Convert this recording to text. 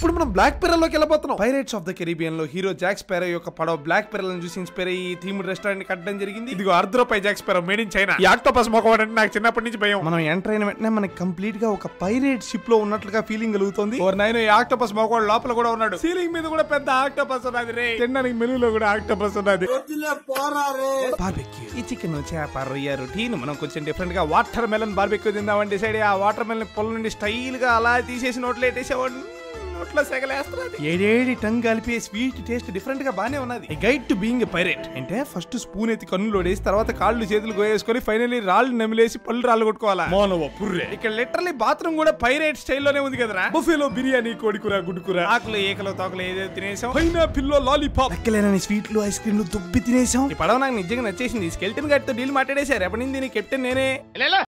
ఇప్పుడు మనం black Pearl లోకి వెళ్ళిపోతున్నాం పైరేట్స్ ఆఫ్ ద కెరీబియన్ లో హీరో జాక్స్ పెరో యొక్క పడవ బ్లాక్ పెరల్ చూసి ఇన్స్పైర్ అయ్యి థీమ్ రెస్టారెంట్ కట్టడం జరిగింది ఇదిగో అర్ధ రూపాయి Jack Sparrow made in China ఈ ఆక్టోపస్ మొక్కవాడు అంటే నాకు చిన్నప్పటి నుంచి భయం మనం ఎంటర్ అయిన వెంటనే మనకి కంప్లీట్ గా ఒక పైరేట్ షిప్ లో ఉన్నట్లుగా ఫీలింగ్ కలుగుతుంది ఓ నైన్ ఈ ఆక్టోపస్ మొక్కవాడు లోపల కూడా ఉన్నాడు సీలింగ్ మీద కూడా పెద్ద ఆక్టోపస్ ఉన్నది రే తినడానికి మెనూలో కూడా ఆక్టోపస్ ఉన్నది బార్బెక్యూ ఈ చికెన్ చేప రొయ్య రొటీన్ మనం కొంచెం డిఫరెంట్ గా వాటర్ మెలన్ బార్బెక్యూ తిందామని డిసైడ్ ఆ వాటర్ మెలన్ పొల నుండి స్టైల్ గా అలా తీసేసి నోట్లో పెట్టేసేవాడు నోట్లో సెగలేస్తున్నది ఏడేడి టంగ్ కలిపి స్వీట్ టేస్ట్ డిఫరెంట్ గా బానే ఉన్నది గైడ్ టు బీయింగ్ పైరేట్ అంటే ఫస్ట్ స్పూన్ ఎత్తి కన్నులు వేసి తర్వాత కాళ్ళు చేతులు గోయేసుకొని ఫైనల్లీ రాళ్ళు నమిలేసి పళ్ళు రాళ్ళు కొట్టుకోవాలా మానవ పుర్రే ఇక్కడ లిటరలీ బాత్రూమ్ కూడా పైరేట్ స్టైల్లోనే ఉంది కదరా బుఫేలో బిర్యానీ కోడికూర గుడ్డుకూర ఆకులు ఏకలు తోకలు ఏదో తినేసాం పైన పిల్లో లాలీపాప్ లెక్కలేనని స్వీట్లు ఐస్ క్రీమ్లు దుబ్బి తినేసాం ఈ పడవ నాకు నిజంగా నచ్చేసింది స్కెల్టన్ గడితో డీల్ మాట్లాడేశారు ఎప్పటి నుంచి దీని కెప్టెన్ నేనే